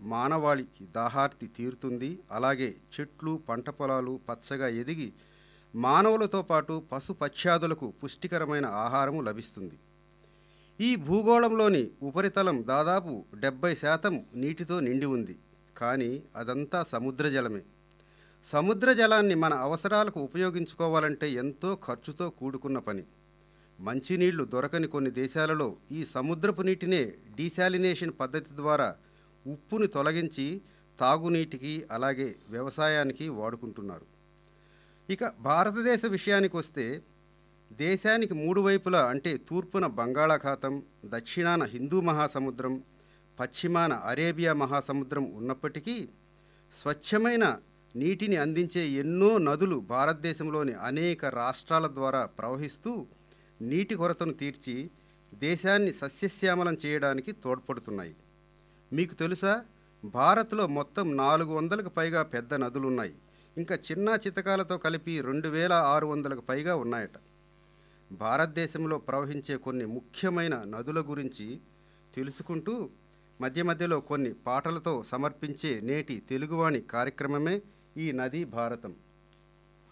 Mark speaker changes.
Speaker 1: మానవాళికి దాహార్తి తీరుతుంది అలాగే చెట్లు పంట పొలాలు పచ్చగా ఎదిగి మానవులతో పాటు పశు పక్ష్యాదులకు పుష్టికరమైన ఆహారము లభిస్తుంది ఈ భూగోళంలోని ఉపరితలం దాదాపు డెబ్బై శాతం నీటితో నిండి ఉంది కానీ అదంతా సముద్ర జలమే సముద్ర జలాన్ని మన అవసరాలకు ఉపయోగించుకోవాలంటే ఎంతో ఖర్చుతో కూడుకున్న పని మంచినీళ్లు దొరకని కొన్ని దేశాలలో ఈ సముద్రపు నీటినే డీశాలినేషన్ పద్ధతి ద్వారా ఉప్పుని తొలగించి తాగునీటికి అలాగే వ్యవసాయానికి వాడుకుంటున్నారు ఇక భారతదేశ విషయానికి వస్తే దేశానికి మూడు వైపులా అంటే తూర్పున బంగాళాఖాతం దక్షిణాన హిందూ మహాసముద్రం పశ్చిమాన అరేబియా మహాసముద్రం ఉన్నప్పటికీ స్వచ్ఛమైన నీటిని అందించే ఎన్నో నదులు భారతదేశంలోని అనేక రాష్ట్రాల ద్వారా ప్రవహిస్తూ నీటి కొరతను తీర్చి దేశాన్ని సస్యశ్యామలం చేయడానికి తోడ్పడుతున్నాయి మీకు తెలుసా భారత్లో మొత్తం నాలుగు వందలకు పైగా పెద్ద నదులున్నాయి ఇంకా చిన్న చితకాలతో కలిపి రెండు వేల ఆరు వందలకు పైగా ఉన్నాయట భారతదేశంలో ప్రవహించే కొన్ని ముఖ్యమైన నదుల గురించి తెలుసుకుంటూ మధ్య మధ్యలో కొన్ని పాటలతో సమర్పించే నేటి తెలుగువాణి కార్యక్రమమే ఈ నదీ భారతం